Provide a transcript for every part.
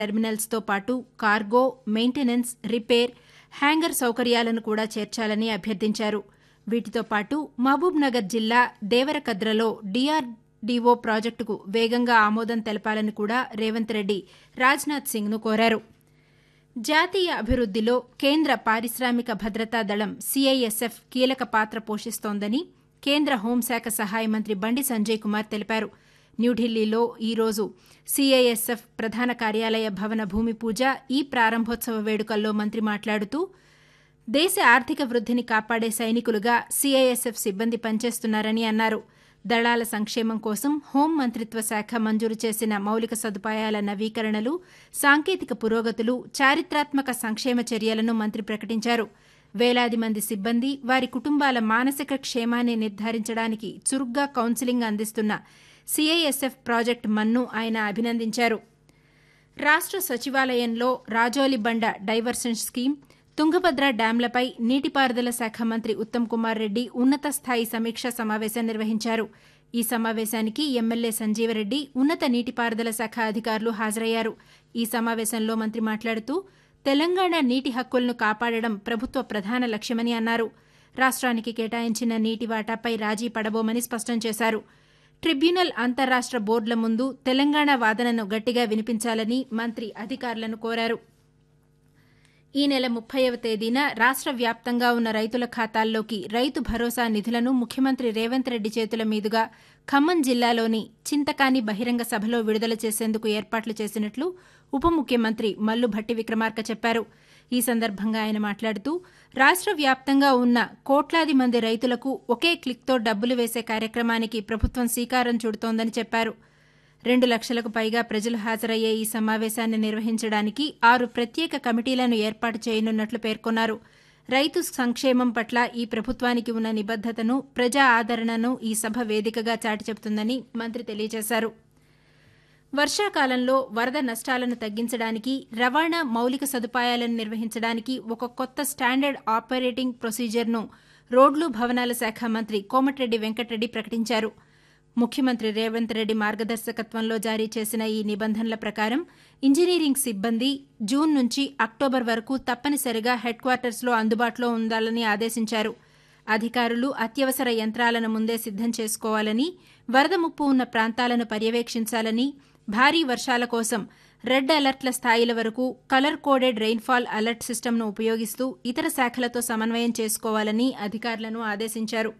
టెర్మినల్స్తో పాటు cargo maintenance repair hanger సౌకర్యాలను కూడా చేర్చాలని అభ్యర్థించారు వీటితో పాటు మహబూబ్నగర్ జిల్లా దేవరకద్రలో డీఆర్డీఓ ప్రాజెక్టుకు వేగంగా ఆమోదం తెలపాలని కూడా రేవంత్ రెడ్డి రాజ్నాథ్ సింగ్ను కోరారు జాతీయ అభివృద్దిలో కేంద్ర పారిశ్రామిక భద్రతా దళం సీఐఎస్ఎఫ్ కీలక పాత్ర పోషిస్తోందని కేంద్ర హోంశాఖ సహాయ మంత్రి బండి సంజయ్ కుమార్ తెలిపారు న్యూఢిల్లీలో ఈరోజు సీఐఎస్ఎఫ్ ప్రధాన కార్యాలయ భవన భూమి పూజ ఈ ప్రారంభోత్సవ వేడుకల్లో మంత్రి మాట్లాడుతూ దేశ ఆర్థిక వృద్దిని కాపాడే సైనికులుగా సీఐఎస్ఎఫ్ సిబ్బంది పనిచేస్తున్నారని అన్నారు దళాల సంక్షేమం కోసం హోం మంత్రిత్వ శాఖ మంజూరు చేసిన మౌలిక సదుపాయాల నవీకరణలు సాంకేతిక పురోగతులు చారిత్రాత్మక సంక్షేమ చర్యలను మంత్రి ప్రకటించారు వేలాది మంది సిబ్బంది వారి కుటుంబాల మానసిక క్షేమాన్ని నిర్ధారించడానికి చురుగ్గా కౌన్సిలింగ్ అందిస్తున్న సీఐఎస్ఎఫ్ ప్రాజెక్టు మన్ను ఆయన అభినందించారు రాష్ట సచివాలయంలో రాజోలి బండ డైవర్షన్ స్కీమ్ తుంగభద్ర డ్యాంలపై నీటిపారుదల శాఖ మంత్రి ఉత్తమ్ కుమార్ రెడ్డి ఉన్నత స్థాయి సమీక్షా సమావేశం నిర్వహించారు ఈ సమావేశానికి ఎమ్మెల్యే సంజీవరెడ్డి ఉన్నత నీటిపారుదల శాఖ అధికారులు హాజరయ్యారు ఈ సమావేశంలో మంత్రి మాట్లాడుతూ తెలంగాణ నీటి హక్కులను కాపాడడం ప్రభుత్వ ప్రధాన లక్ష్యమని అన్నారు రాష్ట్రానికి కేటాయించిన నీటి వాటాపై రాజీ పడబోమని స్పష్టం చేశారు ట్రిబ్యునల్ అంతర్రాష్ట బోర్డుల ముందు తెలంగాణ వాదనను గట్టిగా వినిపించాలని మంత్రి అధికారులను కోరారు ఈ నెల ముప్పైవ తేదీన రాష్ట వ్యాప్తంగా ఉన్న రైతుల ఖాతాల్లోకి రైతు భరోసా నిధులను ముఖ్యమంత్రి రేవంత్ రెడ్డి చేతుల మీదుగా ఖమ్మం జిల్లాలోని చింతకాని బహిరంగ సభలో విడుదల చేసేందుకు ఏర్పాట్లు చేసినట్లు ఉప ముఖ్యమంత్రి మల్లు భట్టి విక్రమార్క చెప్పారు ఈ సందర్భంగా ఆయన మాట్లాడుతూ రాష్ట వ్యాప్తంగా ఉన్న కోట్లాది మంది రైతులకు ఒకే క్లిక్తో డబ్బులు వేసే కార్యక్రమానికి ప్రభుత్వం శ్రీకారం చుడుతోందని చెప్పారు రెండు లక్షలకు పైగా ప్రజలు హాజరయ్యే ఈ సమావేశాన్ని నిర్వహించడానికి ఆరు ప్రత్యేక కమిటీలను ఏర్పాటు చేయనున్నట్లు పేర్కొన్నారు రైతు సంక్షేమం పట్ల ఈ ప్రభుత్వానికి ఉన్న నిబద్దతను ప్రజా ఆదరణను ఈ సభ వేదికగా చాటి చెబుతుందని మంత్రి తెలియజేశారు వర్షాకాలంలో వరద నష్టాలను తగ్గించడానికి రవాణా మౌలిక సదుపాయాలను నిర్వహించడానికి ఒక కొత్త స్టాండర్డ్ ఆపరేటింగ్ ప్రొసీజర్ను రోడ్లు భవనాల శాఖ మంత్రి కోమటిరెడ్డి వెంకటరెడ్డి ప్రకటించారు ముఖ్యమంత్రి రేవంత్ రెడ్డి మార్గదర్శకత్వంలో జారీ చేసిన ఈ నిబంధనల ప్రకారం ఇంజనీరింగ్ సిబ్బంది జూన్ నుంచి అక్టోబర్ వరకు తప్పనిసరిగా హెడ్ క్వార్టర్స్లో అందుబాటులో ఉండాలని ఆదేశించారు అధికారులు అత్యవసర యంత్రాలను ముందే సిద్దం చేసుకోవాలని వరద ముప్పు ఉన్న ప్రాంతాలను పర్యవేక్షించాలని భారీ వర్షాల కోసం రెడ్ అలర్ట్ల స్థాయిల వరకు కలర్ కోడెడ్ రెయిన్ఫాల్ అలర్ట్ సిస్టమ్ను ఉపయోగిస్తూ ఇతర శాఖలతో సమన్వయం చేసుకోవాలని అధికారులను ఆదేశించారు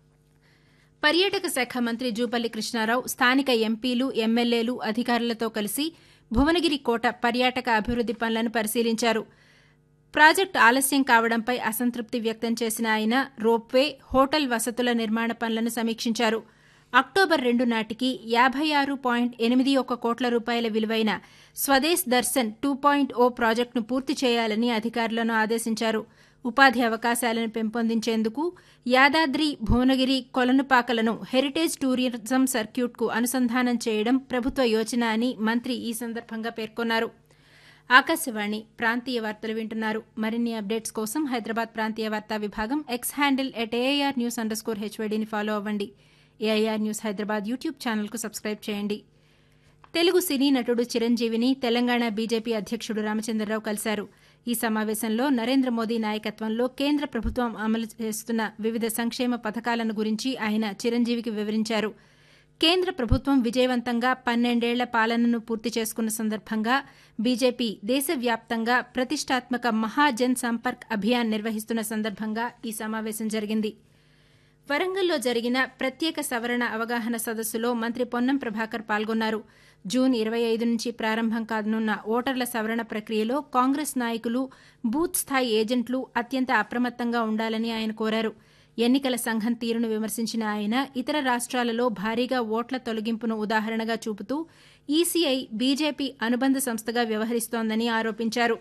పర్యాటక శాఖ మంత్రి జూపల్లి కృష్ణారావు స్థానిక ఎంపీలు ఎమ్మెల్యేలు అధికారులతో కలిసి భువనగిరి కోట పర్యాటక అభివృద్ది పనులను పరిశీలించారు ప్రాజెక్టు ఆలస్యం కావడంపై అసంతృప్తి వ్యక్తం చేసిన ఆయన రోప్వే హోటల్ వసతుల నిర్మాణ పనులను సమీక్షించారు అక్టోబర్ రెండు నాటికి యాభై ఆరు పాయింట్ ఎనిమిది ఒక కోట్ల రూపాయల విలువైన Swadesh Darshan two point O ప్రాజెక్టును పూర్తి చేయాలని అధికారులను ఆదేశించారు ఉపాధి అవకాశాలను పెంపొందించేందుకు యాదాద్రి భువనగిరి కొలనుపాకలను హెరిటేజ్ టూరిజం సర్క్యూట్కు అనుసంధానం చేయడం ప్రభుత్వ యోచన అని మంత్రి ఈ సందర్భంగా పేర్కొన్నారు ఆకాశవాణి ప్రాంతీయ వార్తలు వింటున్నారు మరిన్ని అప్డేట్స్ కోసం హైదరాబాద్ ప్రాంతీయ వార్తా విభాగం X handle at AIR news under score హెచ్వైడీని ఫాలో అవ్వండి ఏఐఆర్ న్యూస్ హైదరాబాద్ యూట్యూబ్ ఛానల్కు సబ్స్క్రైబ్ చేయండి తెలుగు సినీ నటుడు చిరంజీవిని తెలంగాణ బీజేపీ అధ్యక్షుడు రామచంద్రరావు కలిశారు ఈ సమావేశంలో నరేంద్ర మోదీ నాయకత్వంలో కేంద్ర ప్రభుత్వం అమలు చేస్తున్న వివిధ సంక్షేమ పథకాలను గురించి ఆయన చిరంజీవికి వివరించారు కేంద్ర ప్రభుత్వం విజయవంతంగా పన్నెండేళ్ల పాలనను పూర్తి చేసుకున్న సందర్భంగా బీజేపీ దేశవ్యాప్తంగా ప్రతిష్టాత్మక మహాజన్ సంపర్క్ అభియాన్ నిర్వహిస్తున్న సందర్భంగా ఈ సమావేశం జరిగింది వరంగల్లో జరిగిన ప్రత్యేక సవరణ అవగాహన సదస్సులో మంత్రి పొన్నం ప్రభాకర్ పాల్గొన్నారు జూన్ ఇరవై ఐదు నుంచి ప్రారంభం కానున్న ఓటర్ల సవరణ ప్రక్రియలో కాంగ్రెస్ నాయకులు బూత్ స్థాయి ఏజెంట్లు అత్యంత అప్రమత్తంగా ఉండాలని ఆయన కోరారు ఎన్నికల సంఘం తీరును విమర్శించిన ఆయన ఇతర రాష్ట్రాలలో భారీగా ఓట్ల తొలగింపును ఉదాహరణగా చూపుతూ ఈసీఐ బీజేపీ అనుబంధ సంస్థగా వ్యవహరిస్తోందని ఆరోపించారు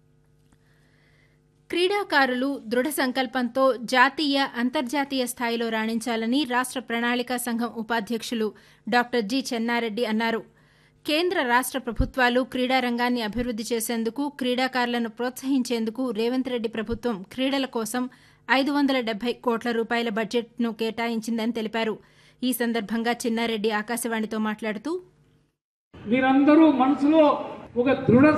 క్రీడాకారులు దృఢ సంకల్పంతో జాతీయ అంతర్జాతీయ స్థాయిలో రాణించాలని రాష్ట ప్రణాళికా సంఘం ఉపాధ్యక్షులు డాక్టర్ జి చెన్నారెడ్డి అన్నారు కేంద్ర రాష్ట ప్రభుత్వాలు క్రీడారంగాన్ని అభివృద్ది చేసేందుకు క్రీడాకారులను ప్రోత్సహించేందుకు రేవంత్ రెడ్డి ప్రభుత్వం క్రీడల కోసం ఐదు వందల డెబ్బై కోట్ల రూపాయల బడ్జెట్ను కేటాయించిందని తెలిపారు ఈ సందర్భంగా చిన్నారెడ్డి ఆకాశవాణితో మాట్లాడుతూ మీరందరూ మనసులో ఒక దృఢ